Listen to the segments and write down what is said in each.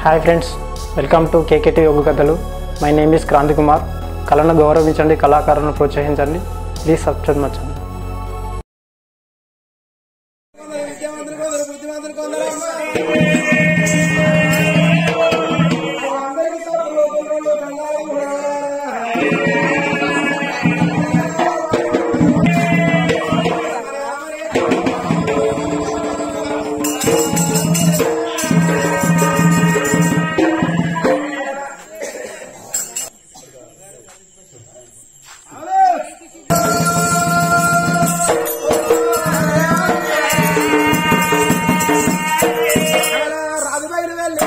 Hi friends welcome to KKT యోగ కథలు my name is Kranthi Kumar కళను గౌరవించండి కళాకారులను ప్రోత్సహించండి ప్లీజ్ సబ్స్క్రైబ్ మచ్చండి విద్యావంతులు కొందరు బుద్ధిమంతులు కొందరు అందరికీ తప్పులు ఒప్పులు దండాలు కూడా. రాజు బయలు వెళ్ళి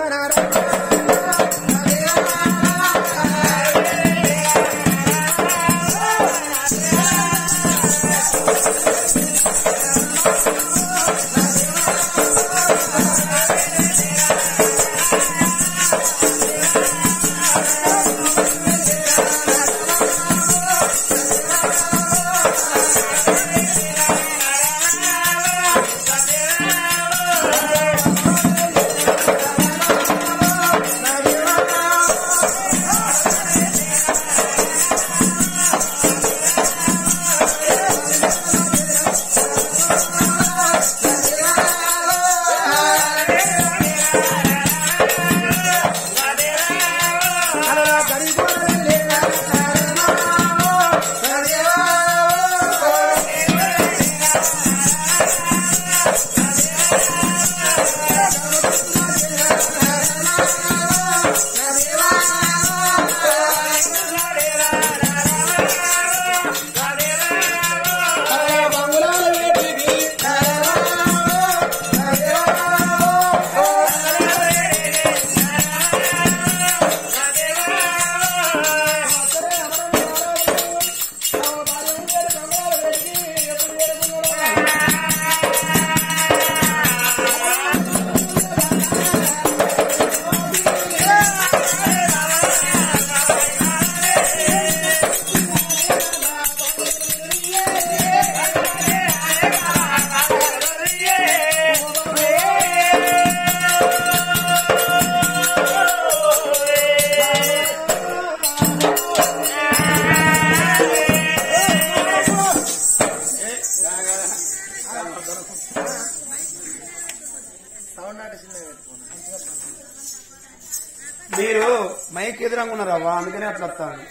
మీరు మైక్ ఎదురంగా ఉన్నారవ్వా అందుకనే అట్లా వస్తాను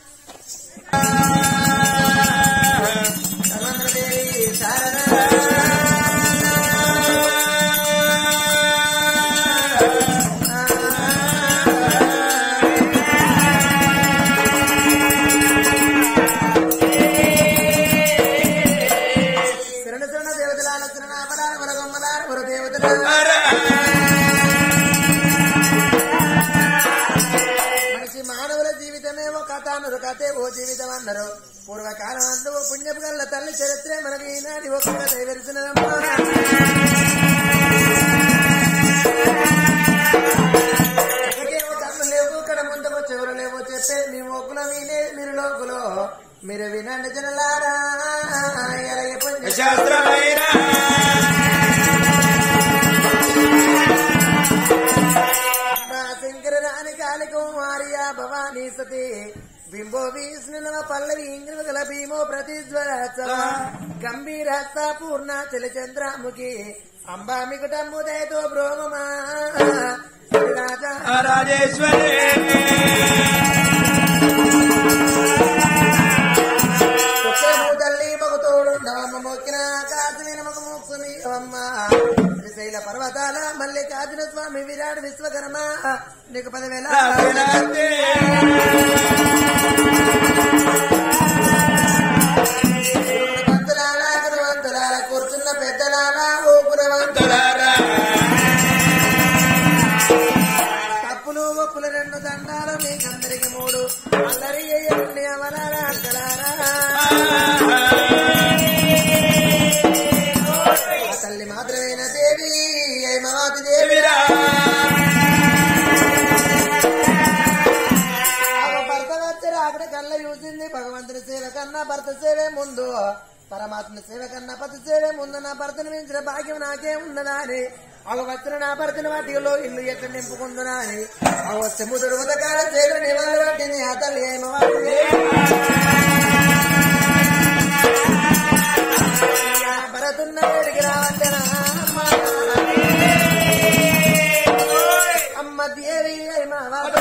శరణ శరణ దేవతలాల శరణ అపరాల వరగొమ్మలాల వర దేవతలాల మనిషి మానవుల జీవితమే ఓ కథ అన్నారు కథే ఓ జీవితం అన్నారు పూర్వకాలం అందు ఓ పుణ్యపు గల్ల తల్లి చరిత్రే మనకి ఈనాటి ఒక కథ వెలిసినదమ్మా ఇక్కడికేమో కన్ను లేవు ఇక్కడ ముందుకు చెవులు లేవు చెప్పే మీ మొక్కులు వినే మీరు లోకులు మీరు వినండి జనలారా ఎలాగే పని శాస్త్రమైన శంకర రాణి కాళికో మారియా భవానీ సతి బింబో విష్ణునవ పల్లవి ఇంద్రగల భీమో ప్రతిజ్వర గంభీర పూర్ణ చలచంద్రముఖి అంబా మికటమ్ము దయతో బ్రోమమా రాజా రాజేశ్వరి పుత్రము తల్లి మగతోడు నవమ్మ మొక్కిన కాసిన నమక మొక్కుని అమ్మ శ్రీశైల పర్వతాల మల్లికార్జున స్వామి విరాట్ విశ్వకర్మ నీకు పదివేల భక్తులాల గుణవంతులాల కూర్చున్న పెద్దలాల ఓ గుణవంతులాల తప్పులు ఒప్పులు రెండు దండాలు మీకందరికి మూడు అల్లరి అయ్యండి అవలారా అంకలారా ఆ తల్లి మాత్రమేన దేవి ఐమావతి దేవి భర్త వచ్చారు అక్కడ కళ్ళ చూసింది భగవంతుని సేవ కన్నా భర్త సేవే ముందు పరమాత్మ సేవ కన్నా పతి సేవ ముందు నా భర్తను మించిన భాగ్యం నాకే ఉన్నదా అని అవ వచ్చిన నా భర్తను వాటిలో ఇల్లు ఎట్లా నింపుకుందునా అని అవ చెముదుడు ఉదకాల చేరు నివాళి పట్టింది ఆ తల్లి ఏమో భరతున్న వేడికి రావద్దనా అమ్మ దేవి మా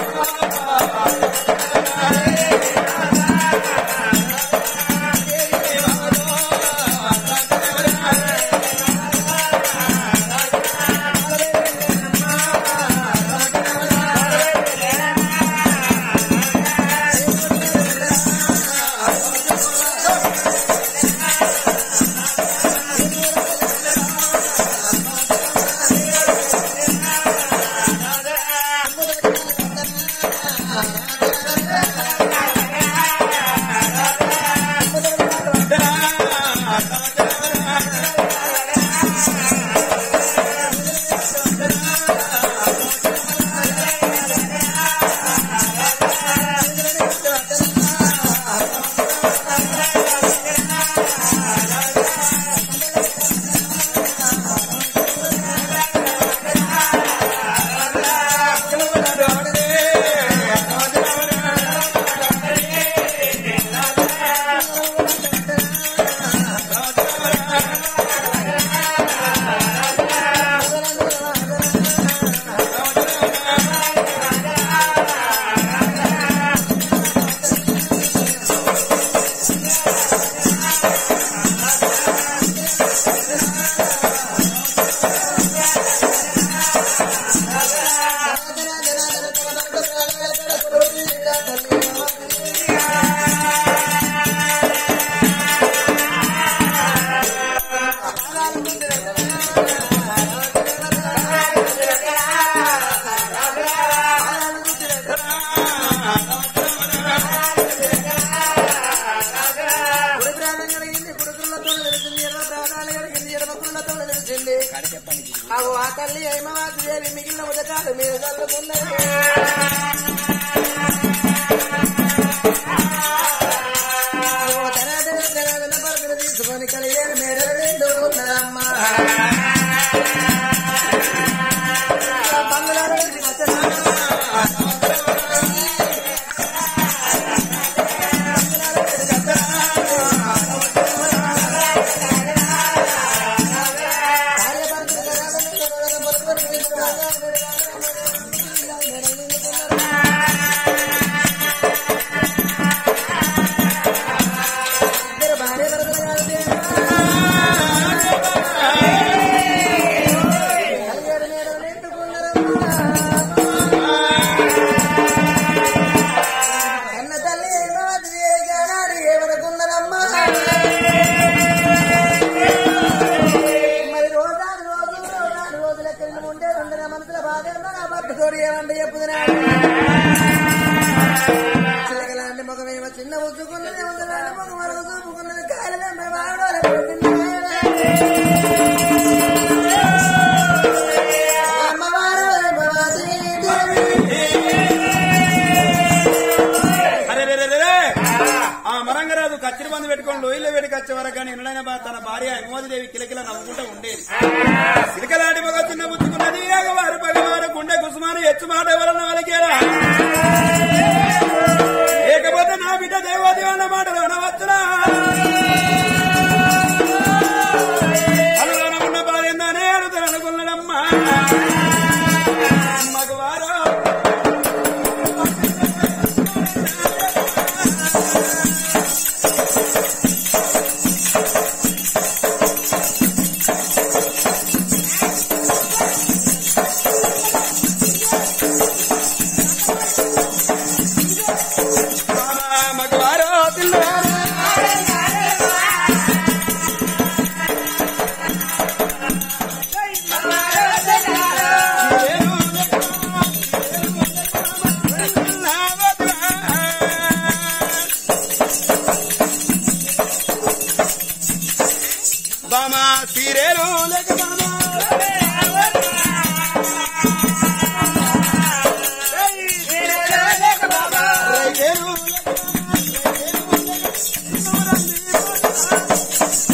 అవు ఆ తల్లి హేమవాసి దేవి మిగిలిన ఉదకాలు మీరు చల్లుకున్నది అవు ధనాధన ధనాధన పరుగులు తీసుకొని కలిగేది మేడలు రెండు ఉన్నదమ్మా బంగ్లాలో కన్న తల్లి ఏమవద్దు గానాడు ఎవరకున్నదమ్మా మరి రోజాడు రోజు రోజాడు రోజులు ఎక్కడ ఉంటే రెండు నా మనసులో బాధ ఉందో నా భర్త తోడు ఏమంటే చెప్పుతున్నాడు చిలకలాంటి ముఖమేమో చిన్న ఉచ్చుకున్నది ఉందలాంటి ముఖం మరొక చూపుకున్నది కాయలు అమ్మవారు భగవతి దేవి అరే రే రే రే రే. ఆ మరంగరాజు కచ్చిరి బంధు పెట్టుకొని లోయలో పెట్టుకు వచ్చే వరకు కానీ ఎన్నడైన బా తన భార్య దేవి కిలకిల నవ్వుకుంటూ ఉండేది కిలకలాంటి మగ చిన్న బుచ్చుకున్నది అగవారు పగవారు గుండె కుసుమాను ఎచ్చు మాట ఎవరన్నా వాళ్ళకేరా లేకపోతే నా బిడ్డ దేవాదేవి అన్న మాటలు అనవచ్చునా అనులోన ఉన్న భార్య ఏందనే అడుగుతాను అనుకున్నాడమ్మా మగవారు మగవారు పిల్లవారు బామా సీరేలు లేక బామా రైతేలు లేక బామా, రైతేలు లేక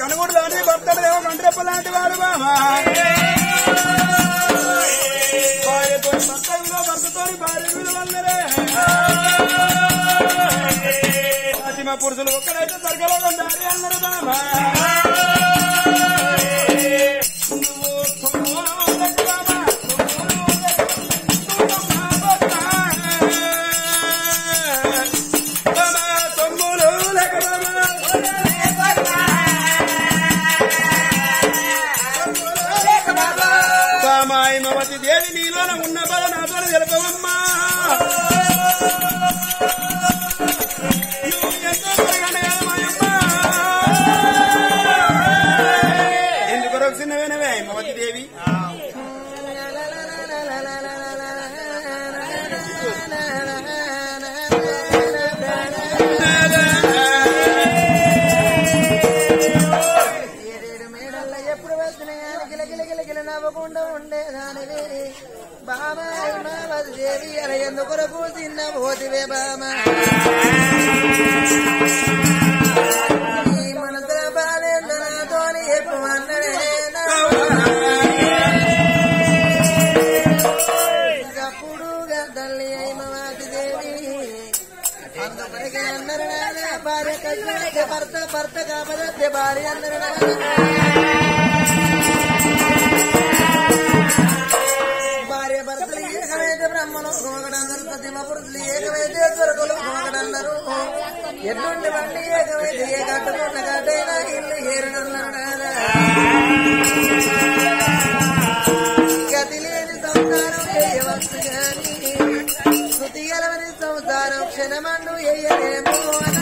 కనుగోడు లాంటి భర్తలు ఏమో కండ్రెప్ప లాంటి వాడు బామా భార్యతో భర్త విలువ భర్తతో భార్య విలువల్లరే ఆదిమ పురుషులు ఒక్కడైతే స్వర్గలో ఉండాలి అన్నారు బామా నువ్వు సొమ్ములకి బామా, బామా, సొమ్ములు లెక్క బామా. బామాయి మమతి దేవి నీలోన ఉన్న బల నాతో తెలుపవమ్మా నువ్వు ఎంతో త్వరగానే ఎదమాయమ్మా. ఎందుకు రొక్సినవేనవే మమతి దేవి ఏడేడు మేడల్ల ఎప్పుడు వచ్చినాయని గిల గిల గిల గిల నవ్వకుండా ఉండేదాని బాబాయ్ మావది దేవి అర ఎందుకొరకు తిన్న పోతివే బామా ఈ మనసుల బాలేందో నాతోని ఎక్కువ అన్నడేనా అప్పుడుగా తల్లి అయిమవాది దేవి అందువరకే అందరు నాన్న భార్య కళ్యాణ భర్త భర్త కాపదత్తే భార్య అందరు భార్య భర్తలు ఏకమైతే బ్రహ్మలో ఒకడందరు ప్రతిమ పురుషులు ఏకమైతే స్వర్గలు ఒకడందరు ఎటువంటి బండి ఏకమైతే ఏ కట్టుకున్న కట్టైనా ఇల్లు ఏరునన్నారు గతి లేని సంసారం చేయవచ్చు గాని శృతి గలవని సంసారం క్షణమండు ఎయ్యలేము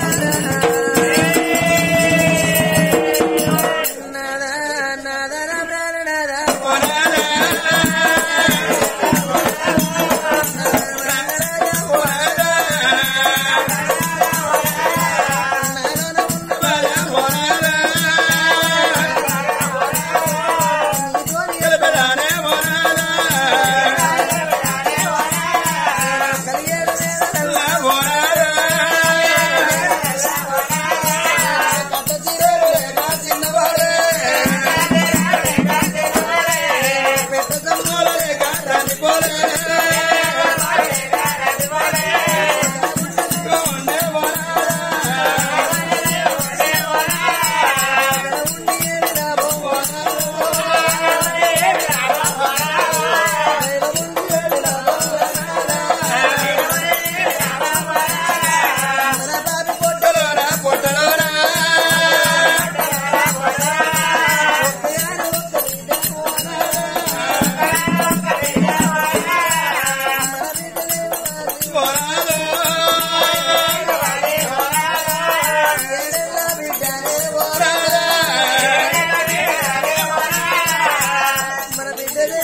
నాదా నాదా నాదా మన బిడ్డలే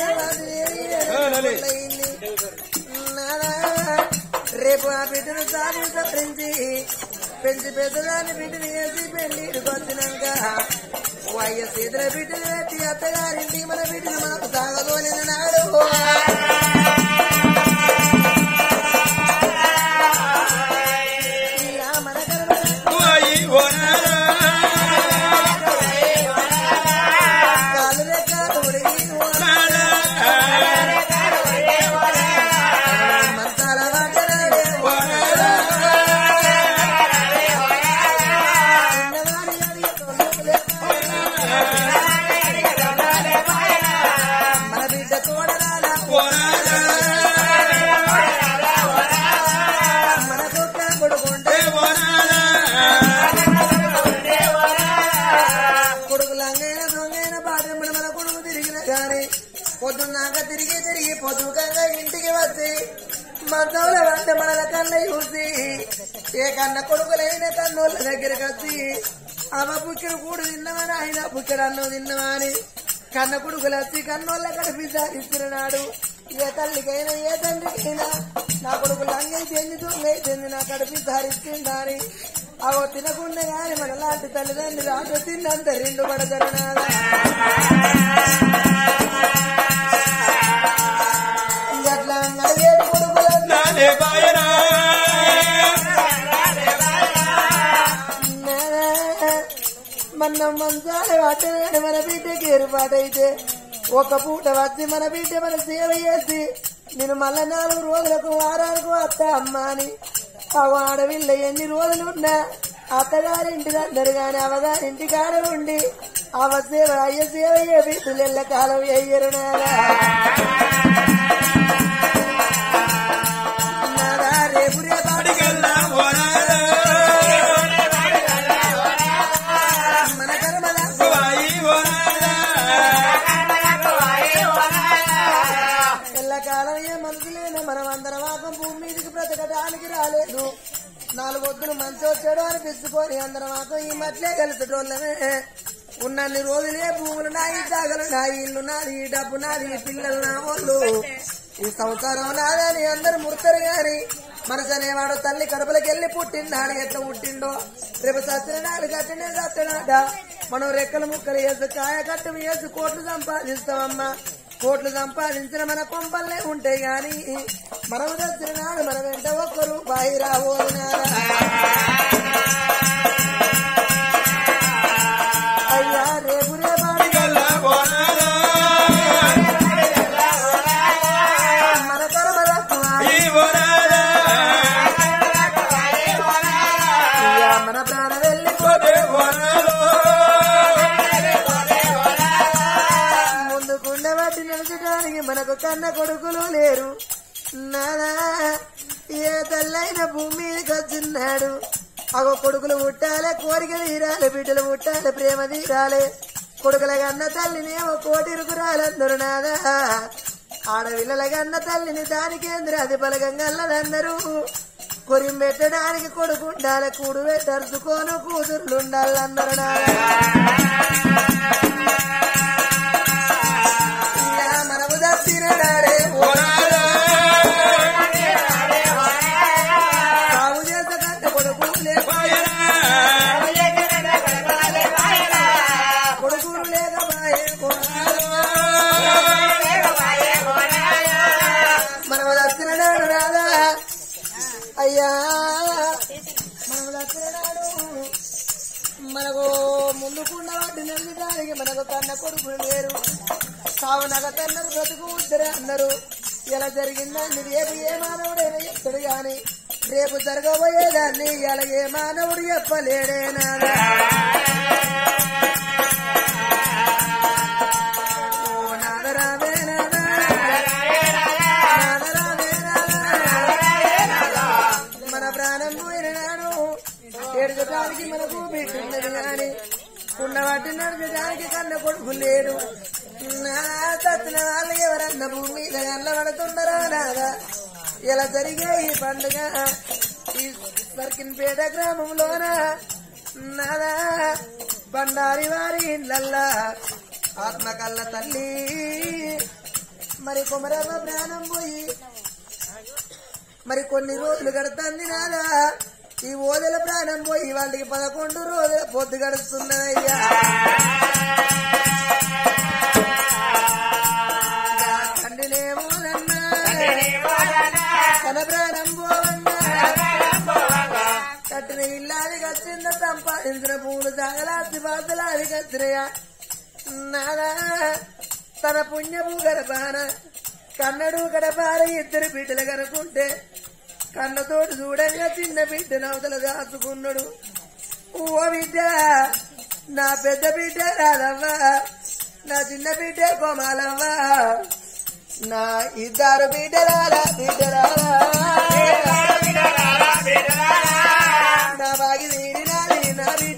నానా, రేపు ఆ బిడ్డను సాగు సత్రించి పెంచి పెద్దదాన్ని బిడ్డను వేసి పెళ్లికి వచ్చినాక వయస్సు ఎదుర బిడ్డను పెట్టి అత్తగారింటి మన బిడ్డను మనకు సాగదోలిన నాడు ఇలా మన కర్మ కాలు రెక్కలు ఉడిగి మంతాల వాటరాడే చిన్నవారి అడిగి తొందరలే మన బిడ్డ తోడరాల మన కుక్క కొడుకుంటే కొడుకు లంగైన దొంగైన బాధ్యమని మన కొడుకు తిరిగిన గాని పొద్దున్నాక తిరిగి తిరిగి పొద్దుకంగా ఇంటికి వచ్చి మంచంలో వంట మనల కన్న చూసి ఏ కన్న కొడుకులైన కన్నోళ్ళ దగ్గరికి వచ్చి అవ బుక్కిన కూడు తిన్నవని ఆయన బుక్కెడు అన్నం తిన్నవని కన్న కొడుకులు వచ్చి కన్నోళ్ళ కడిపి సాధిస్తున్నాడు ఏ తల్లికైనా ఏ తండ్రికైనా నా కొడుకు లంగైతే దొంగైతే నా కడిపి సాధిస్తుందని అవో తినకుండా గాని మన లాంటి తల్లిదండ్రులు రాజు తిన్నంత రెండు పడతారు నాదా ఇంకట్లా అడిగేడు కొడుకులు మన అన్నం మంచాలు అట్టలేడు మన బిడ్డకి ఏర్పాటైతే ఒక పూట వచ్చి మన బిడ్డ మన సేవ చేసి నేను మళ్ళా నాలుగు రోజులకు వారానికి వస్తా అమ్మా అని ఆ ఆడవిల్ల ఎన్ని రోజులు ఉన్నా అత్తగారింటి అందరు గాని అవగారింటి కాడ ఉండి అవ సేవ అయ్య సేవ అయ్యే బిడ్డలు ఎల్ల కాలం ఎయ్యరు నాదా నాదా రేపు రేపాటి మన కర్మల ఎల్లకాలం ఏ మనసు లేని మనం అందరం వాకం భూమి మీదకి బ్రతకడానికి రాలేదు నాలుగు వద్దులు మంచి వచ్చాడు అనిపించుకొని అందరం వాకం ఈ మట్లే కలిసేటోళ్ళమే ఉన్నన్ని రోజులే భూములు నాయి జాగలు నాయి ఇల్లు నాది ఈ డబ్బు నాది ఈ పిల్లలు నా వాళ్ళు ఈ సంసారం నాదని అందరు ముడతారు గాని మనసు అనేవాడు తల్లి కడుపులకి వెళ్ళి పుట్టిండాడు ఎట్లా పుట్టిండో రేపు సత్యనాడు కట్టినే సత్యనాట మనం రెక్కలు ముక్కలు వేసి కాయ కట్టు వేసి కోట్లు సంపాదిస్తామమ్మా కోట్లు సంపాదించిన మన కొంపల్లే ఉంటాయి గాని మనం తెచ్చిన నాడు మన వెంట ఒక్క రూపాయి రాబోతున్నారా అయ్యా రేపు రేపాడి మన కర్మలకు అయ్యా మన ప్రాణ వెళ్ళిపోతే ముందుకుండ బట్టి నడచడానికి మనకు కన్న కొడుకులు లేరు నాదా ఏ తల్లైన భూమి మీదకి వచ్చిన్నాడు అగో కొడుకులు పుట్టాలే కోరిక తీరాలి బిడ్డలు పుట్టాలి ప్రేమ తీరాలి కొడుకుల కన్న తల్లినేమో కోటిరుకు రాలందరు నాదా ఆడపిల్లల కన్న తల్లిని దానికేంద్ర అది బలగంగల్లదన్నారు కొరిం పెట్టడానికి కొడుకు ఉండాలి కూడు పెట్టరుచుకోను కూతుర్లు ఉండాలన్నారు నాదా ఇలా మనము దచ్చినాడే సాగు చేత కట్ట కొడుకు కొడుకులు లేకపాయే మనము దచ్చినాడు రాదా అయ్యా మనము దచ్చినాడు మనకు ముందుకున్న వాటి నిలడానికి మనకు కన్న కొడుకులు లేరు సావునగ తన్నరు బ్రతుకు ఉద్దరే అన్నారు ఇలా జరిగిందండి రేపు ఏ మానవుడైనా చెప్తాడు గాని రేపు జరగబోయేదాన్ని ఇలా ఏ మానవుడు చెప్పలేడే నాదా ఓ నాదరావే నాదా. నాదరావే నాదా. మన ప్రాణం పోయిన నాడు ఏడుగటానికి మనకు బిడ్డున్నది గాని ఉన్నవాటి నడచడానికి కన్న కొడుకు లేడు నా తత్న వాళ్ళు ఎవరన్న భూమి మీద కన్నబడుతుండరా నాదా ఇలా జరిగే ఈ పండుగ ఈ సర్కిన్పేట గ్రామంలోన నాదా బండారి వారి ఇళ్ళల్లా ఆత్మ కళ్ళ తల్లి మరి కుమరమ్మ ప్రాణం పోయి మరి కొన్ని రోజులు గడుతుంది నాదా ఈ ఓదల ప్రాణం పోయి వాళ్ళకి పదకొండు రోజుల పొద్దు గడుస్తున్నదయ్యా తండ్రినేమోనన్నా తన ప్రాణం పోవన్నా కట్టిన ఇల్లాది కచ్చింద సంపాదించిన పూలు జాగలాసి బాధలాది కచ్చినయా నాదా తన పుణ్యము గడపాన కన్నడు గడపార ఇద్దరు బిడ్డలు కనుకుంటే కన్నతోటి చూడంగా చిన్న బిడ్డను అవతల దాచుకున్నాడు ఓ బిడ్డ నా పెద్ద బిడ్డ రాదవ్వా నా చిన్న బిడ్డ కోమాలవ్వా నా ఇద్దరు బిడ్డరాలా బిడ్డరాలా నా బాగి తీరినాది నా బిడ్డ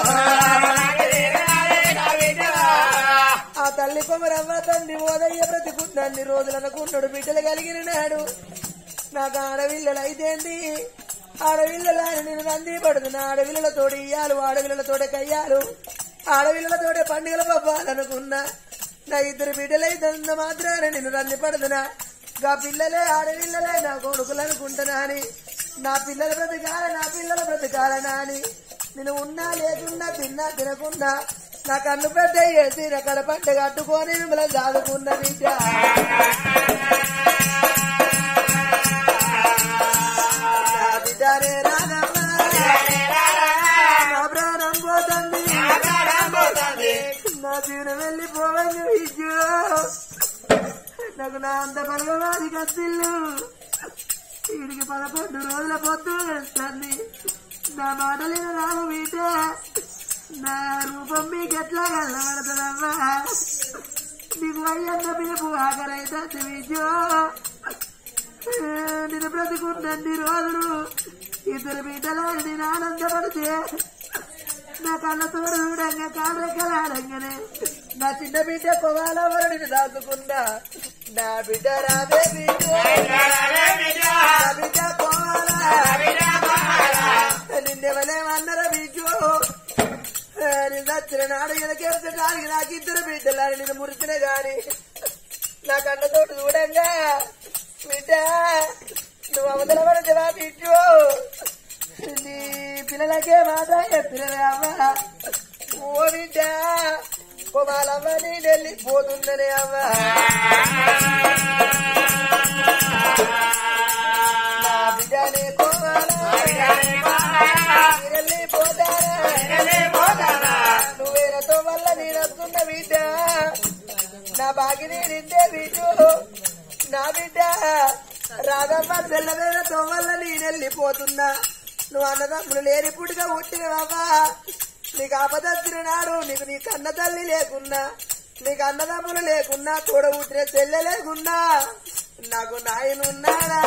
ఆ తల్లి కొమరమ్మ తండ్రి ఓదయ్య బ్రతికున్నన్ని రోజులు అనుకున్నాడు బిడ్డలు కలిగిన నాడు నాకు ఆడవిల్లలు అయితేంది ఆడవిల్లలని నేను నంది పడుతున్నా ఆడవిల్లలతోటి ఇయ్యాలు ఆడవిల్లలతోటే కయ్యాలు ఆడవిల్లలతోటే పండుగల పబ్బాలనుకున్నా నా ఇద్దరు బిడ్డలైతే మాత్రాన నేను రంది పడుతున్నా గా పిల్లలే ఆడవిల్లలే నా కొడుకులు అనుకుంటున్నా అని నా పిల్లల బ్రతకాల నా పిల్లల బ్రతకాలనా అని నేను ఉన్నా లేకున్నా తిన్నా తినకున్నా నా కన్ను పెద్ద వేసి నా కడపంట కట్టుకొని మిమ్మల్ని దాదుకున్న బిడ్డ నా బిడ్డనే రానమ్మా. నా ప్రాణం పోతుంది జీవనం వెళ్ళిపోవాలి విద్యు నాకు నా అంత బలగవాది కత్తిల్లు వీడికి పదకొండు రోజుల పొద్దు వేస్తుంది నా మాటలిన రాము వీట నా రూపం మీకు ఎట్లా కళ్ళబడుతుందమ్మా నీకు అయ్యన్న పిలుపు ఆఖరైతే విద్యో నేను బ్రతుకున్నన్ని రోజులు ఇద్దరు బిడ్డలు నేను ఆనందపడితే నా కళ్ళ తోడు చూడంగా కాడెక్కలాడంగానే నా చిన్న బిడ్డ కొవాలవరుడిని దాచుకున్నా నా బిడ్డ రాదే బిడ్డ నా బిడ్డ కోవాలా నిన్నెవలేమన్నరా బిడ్డు నేను నచ్చిన నాడు ఎనకెత్తడానికి నాకు ఇద్దరు బిడ్డలు నేను మురిసిన గాని నా కళ్ళతోటి చూడంగా బిడ్డ నువ్వు అవతల పడతావా బిడ్డు నీ పిల్లలకే మాట చెప్పినవే అవ్వ ఓ బిడ్డ కోమాలమ్మ నేను వెళ్ళిపోతుందనే అవ్వ నా బిడ్డనే కోమాలా వెళ్ళిపోతారా నువ్వేనతో వల్ల నేను వస్తున్న బిడ్డ నా బాగిని నిండే బిడ్డు నా బిడ్డ రాధమ్మ తెల్లవేనతో వల్ల నేను వెళ్ళిపోతున్నా నువ్వు అన్నదమ్ములు లేని పుట్టుగా పుట్టినవా నీకు ఆపదచ్చిన నాడు నీకు నీ కన్న తల్లి లేకున్నా నీకు అన్నదమ్ములు లేకున్నా తోడ పుట్టిన చెల్లె లేకున్నా నాకు నాయనున్నాడా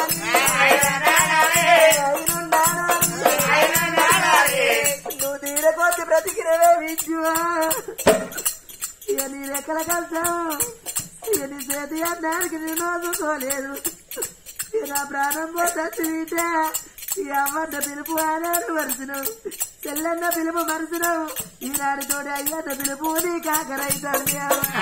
నువ్వు తీరకొచ్చి బ్రతికినవే విద్యు ఇక నీ రెక్కల కలిసావు ఇక నీ చేతి అన్నానికి నేను నోసుకోలేదు ఇక నా ప్రాణం పోతుంది వీట ఈ అవ్వన్న పిలుపు ఆనాడు మరుచును చెల్లెన్న పిలుపు మరుచును ఈనాడు తోటి అయ్యన్న పిలుపు నీ కాకరైతుంది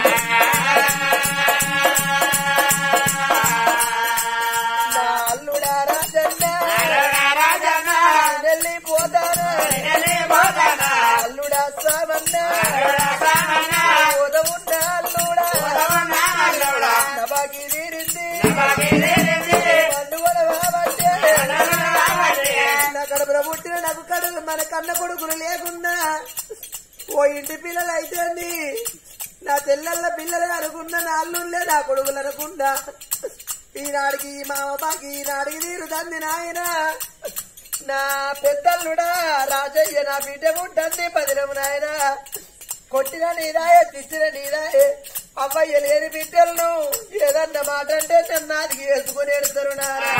నా అల్లుడా రాజన్న వెళ్ళిపోతాను అల్లుడా సామన్నా ఉదవున్న అల్లుడా నబాకి తీరింది పండుగల కాబట్టే నా కడుపున పుట్టిన నాకు కడుగు మన కన్న కొడుకులు లేకున్నా ఓ ఇంటి పిల్లలు అయితే నా చెల్లెళ్ళ పిల్లలు అనుకున్నా నా అల్లుళ్ళే నా కొడుకులు అనుకున్నా ఈనాడికి మా బాకి ఈనాడికి నీరు తంది నాయన నా పెద్దల్లుడా రాజయ్య నా బిడ్డ ఉంటుంది పదిలము నాయన కొట్టిన నీరాయే తిట్టిన నీరాయే అవ్వయ్య లేని బిడ్డలను ఏదన్న మాట అంటే నన్నాదికి వేసుకుని ఎడతారు నారా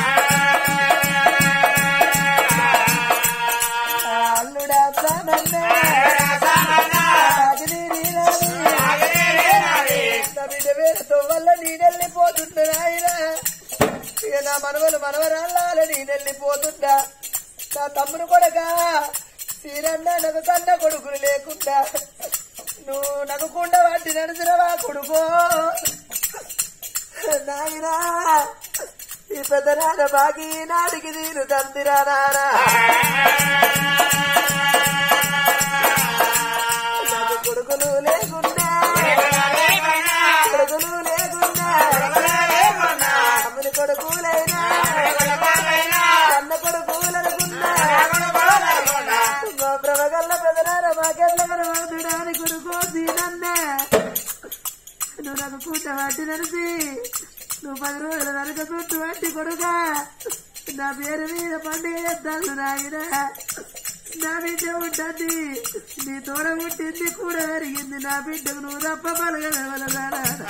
అల్లుడా సామన్నా రాజనీ నీరాని నా బిడ్డ వేరుతో వల్ల నేనెళ్ళిపోతుంటా నాయన ఇక నా మనవలు మనవరాళ్ళ నేనెళ్ళిపోతుంటా నా తమ్ముడు కొడక సీరన్న నాకు కన్న కొడుకులు లేకుండా నువ్వు నవ్వకుండా వాటి నడుచురవా కొడుకో నాయనా ఈ పెద్ద నాన్న బాగి నాడికి నేను తందిరా నానా నాకు కొడుకులు లేకుండా కొడుకులు లేకుండా అమ్మని కొడుకులైనా అన్న కొడుకులనుకున్నా మా ప్రభగల్ల పెదనార మాకెట్ల కనబడుతుడాని కొడుకు దీనన్నే నువ్వు నాకు కూట వాటి నడిచి నువ్వు పది రోజుల వెనక చుట్టూ వాటి కొడుగా నా పేరు మీద పండుగ చేస్తాను నాయన నా బిడ్డ ఉంటుంది నీ తోడ పుట్టింది కూడా పెరిగింది నా బిడ్డకు నువ్వు తప్ప పలగలవలదా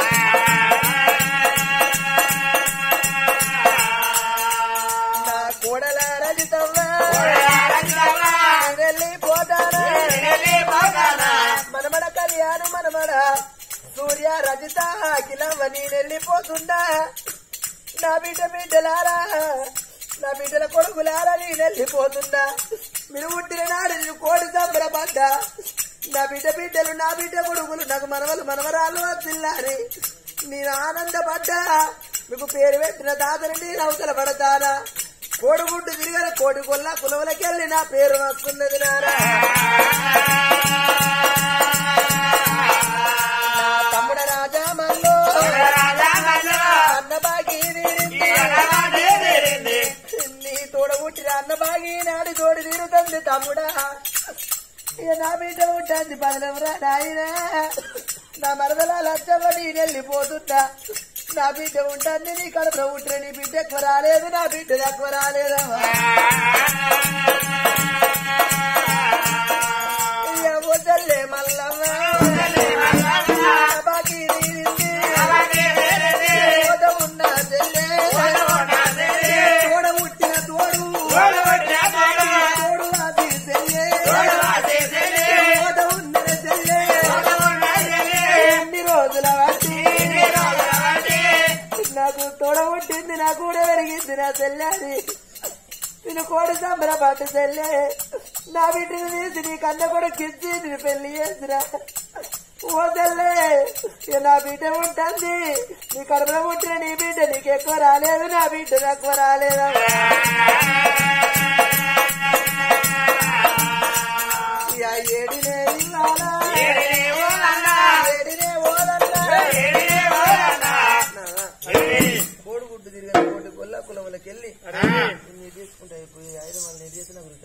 నా కోడల రజితవ్వా వెళ్ళిపోతానా మనమడ కళ్యాణం మనమడ సూర్య రజిత అఖిలవ్వ నేను వెళ్ళిపోతుందా నా బిడ్డ బిడ్డలారా నా బిడ్డల కొడుకులారా నేను వెళ్ళిపోతున్నా మీరు పుట్టిన నాడు నేను కోడి సంబరపడ్డా నా బిడ్డ బిడ్డలు నా బిడ్డ కొడుకులు నాకు మనవలు మనవరాలు వదిల్లారి నేను ఆనందపడ్డా మీకు పేరు పెట్టిన దాతని నేను అవతల పడతానా కోడిగుడ్డు తిరిగిన కోడి కొల్ల కులవలకెళ్ళి నా పేరు వస్తున్నది నారా నా తమ్ముడ రాజా మల్లో అన్న బాగి నీ తోడ పుట్టిన అన్న బాగి నాడి తోడి తీరుతుంది తమ్ముడా ఇక నా బిడ్డ ఉంటుంది పదనవరా నాయన నా మరదల లచ్చమ్మ నేను వెళ్ళిపోతుందా నా బిడ్డ ఉంటుంది నీ కడుపులో ఉంటే నీ బిడ్డ ఎక్కువ రాలేదు నా బిడ్డ ఎక్కువ రాలేదమ్మా ఇక వదల్లే మల్లమ్మ బాకీ తీరింది. తోట ఉన్న చెల్లె. తోడ పుట్టిన తోడు తోడు అది చెల్లె. తోట ఉన్న చెల్లె. ఎన్ని రోజుల బట్టి నాకు తోడ పుట్టింది నా కూడా పెరిగింది నా చెల్లెది నేను కోడి సంబర పట్టు చెల్లె నా బిడ్డను తీసి నీ కన్న కూడా కిచ్చి నేను పెళ్లి చేసిరా ఓ చెల్లె ఇక నా బిడ్డ ఉంటుంది నీ కడుపులో పుట్టిన నీ బిడ్డ నీకు ఎక్కువ రాలేదు నా బిడ్డ ఎక్కువ రాలేదు ఇక ఏడినే ఇవ్వాలా ఏడినే ఓలన్నా కోడిగుడ్డు తిరిగిన కోటి గొల్ల కులములకి వెళ్ళి నీ తీసుకుంటే అయిపోయి ఐదు మళ్ళీ నీ చేసిన గురించి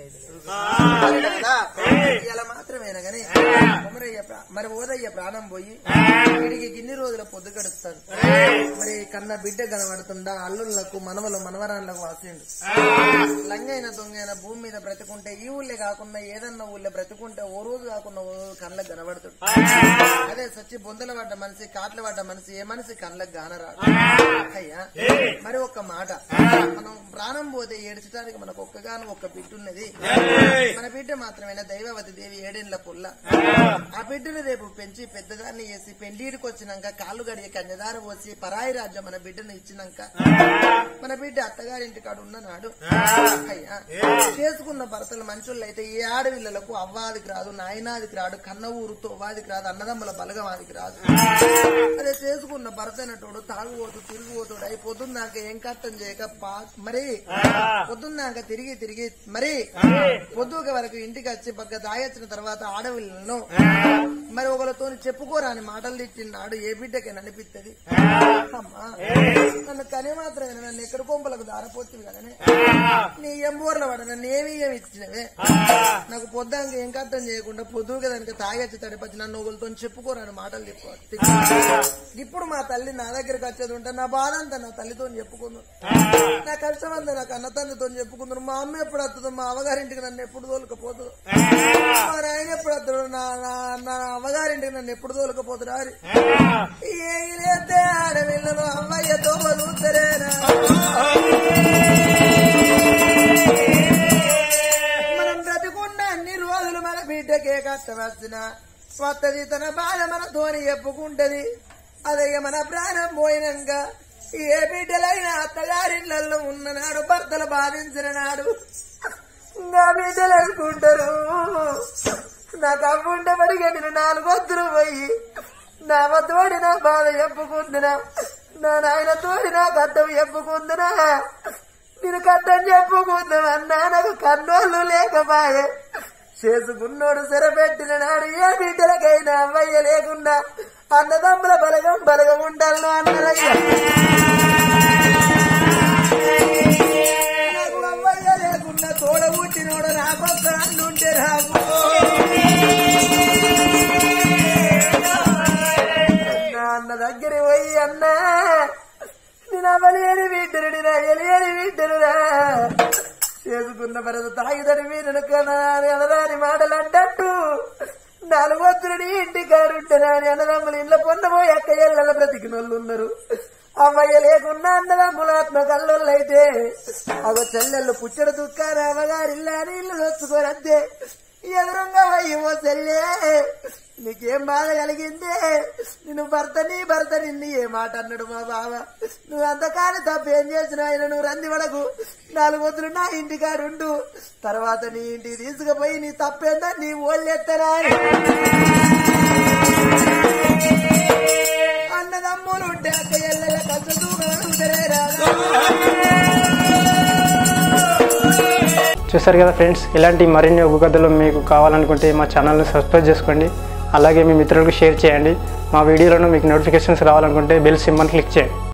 ఇలా మాత్రమేనా గాని కొమరయ్య ప్రా- మరి ఓదయ్య ప్రాణం పోయి వీడికి ఇన్ని రోజుల పొద్దు గడుస్తాడు మరి కన్న బిడ్డ కనబడుతుందా అల్లుళ్లకు మనవలు మనవరాళ్లకు వాసిండు లంగైన దొంగైన భూమి మీద బ్రతుకుంటే ఈ ఊళ్ళే కాకుండా ఏదన్నా ఊళ్ళో బ్రతుకుంటే ఓ రోజు కాకుండా ఓ రోజు కళ్ళకు కనబడుతుంది అదే సచ్చి బొందల పడ్డ మనిషి కాట్ల పడ్డ మనిషి ఏ మనిషి కళ్ళకు గానరాడు అయ్యా మరి ఒక్క మాట మనం ప్రాణం పోతే ఏడ్చడానికి మనకు ఒక్కగాను ఒక్క బిడ్డ ఉన్నది మన బిడ్డ మాత్రమేనా దైవవతి దేవి ఏడేళ్ల పుల్ల ఆ బిడ్డను రేపు పెంచి పెద్దదాన్ని చేసి పెళ్లిడికి వచ్చినాక కాళ్ళు గడియ కన్యదారు పోసి పరాయి రాజ్యం మన బిడ్డను ఇచ్చినాక మన బిడ్డ అత్తగారింటి కాడు ఉన్న నాడు అయ్యా చేసుకున్న భర్తలు మంచోళ్ళు అయితే ఏ ఆడపిల్లలకు అవ్వాదికి రాదు నాయనాదికి రాడు కన్న ఊరు తోవాదికి రాదు అన్నదమ్ముల బలగవాదికి రాదు అదే చేసుకున్న భర్త అయినటోడు తాగుపోతు తిరుగుపోతుడు అయిపోతుంది నాకు ఏం కట్టం చేయక పా మరి పొద్దున్నాక తిరిగి తిరిగి మరి పొద్దుక వరకు ఇంటికి వచ్చి పక్క దాయొచ్చిన తర్వాత ఆడపిల్లలను మరి ఒకరితో చెప్పుకోరాని మాటలు తిట్టినాడు ఏ బిడ్డకైనా అనిపిస్తుంది అమ్మా నన్ను కనే మాత్రమే నన్ను ఎక్కడ కొంపలకు దారపోతుంది కదనే నీ ఎంబూర్ల పడ నన్ను ఏమి ఏమి ఇచ్చినవే నాకు పొద్దాక ఏం కట్టం చేయకుండా పొద్దుగా దానికి తాగొచ్చి తడిపచ్చి నన్ను ఒకరితో చెప్పుకోరాని మాటలు చెప్పు ఇప్పుడు మా తల్లి నా దగ్గరికి వచ్చేది ఉంటే నా బాధ అంతా నా తల్లితో చెప్పుకుందాం నా కష్టం అంతా నా కన్న తండ్రితో చెప్పుకుందరు మా అమ్మ ఎప్పుడు వస్తుందో మా అవ్వగారింటికి నన్ను ఎప్పుడు తోలుకపోతుందో మా నాయన ఎప్పుడు వస్తాడు నా నా- నా అవ్వగారింటికి నన్ను ఎప్పుడు తోలుకపోతురా అని ఏగిలేతే ఆడపిల్లలు అమ్మయ్యతో వదులుతారేనా మనం బ్రతుకున్న అన్ని రోజులు మన బిడ్డకే కష్టం వచ్చిన వత్తది తన బాధ మనతోని చెప్పుకుంటది అదే మన ప్రాణం పోయినాక ఏ బిడ్డలైనా అత్తగారిళ్లలో ఉన్ననాడు భర్తలు బాధించిన నాడు నా బిడ్డలు అనుకుంటారు నాకు అమ్ముంటే పడిగా నేను నాలుగు వద్దులు పోయి నా తోడి నా బాధ చెప్పుకుందినా నా నాయన తోడి నా కట్టం చెప్పుకుందినా నేను కట్టం చెప్పుకుందామన్నా నాకు కన్నోళ్ళు లేకపాయే చేసుకున్నోడు సరపెట్టిన నాడు ఏ బిడ్డలకైనా అవ్వయ్య లేకుండా అన్నదమ్ముల బలగం బలగం ఉండాలను అన్నదయ్య నాకు అవ్వయ్య లేకుండా తోడ పుట్టినోడు నాకొక్క అన్నుంటే రాకు నా అన్న దగ్గర పోయి అన్నా నేను అవలేని బిడ్డరుడి రా ఎలియని బిడ్డరురా చేసుకున్న భరత తాగిదని వీరును కనాలి అనరాని మాటలు అంటట్టు నాలుగొత్తుడి ఇంటి కాడుంటనాని అన్నదమ్ములు ఇంట్లో పొందబోయి అక్క ఎల్లల బ్రతికినోళ్ళు ఉన్నారు అమ్మయ్య లేకున్నా అన్నదమ్ముల ఆత్మ కల్లోళ్ళైతే అవ చెల్లెళ్ళు పుచ్చడు దుఃఖారు అమ్మగారిల్లా నీళ్లు వచ్చుకోరద్దే ఎదురుగా అయ్యమో చెల్లే నీకేం బాధ కలిగిందే నిన్ను భర్త నీ భర్త నిన్ను ఏ మాట అన్నాడు మా బావ నువ్వు అంతకాని తప్పు ఏం చేసిన ఆయన నువ్వు రంది వడకు నాలుగు వద్దులు నా ఇంటికాడుండు తర్వాత నీ ఇంటికి తీసుకుపోయి నీ తప్పేందా నీ ఓళ్ళెత్తరా అన్నదమ్ములు ఉంటే అక్క ఎల్లెల కథ దూకరే రాదా చూసారు కదా ఫ్రెండ్స్ ఇలాంటి మరిన్ని ఒగ్గు కథలు మీకు కావాలనుకుంటే మా ఛానల్ని సబ్స్క్రైబ్ చేసుకోండి అలాగే మీ మిత్రులకు షేర్ చేయండి మా వీడియోలను మీకు నోటిఫికేషన్స్ రావాలనుకుంటే బెల్ సింబల్ క్లిక్ చేయండి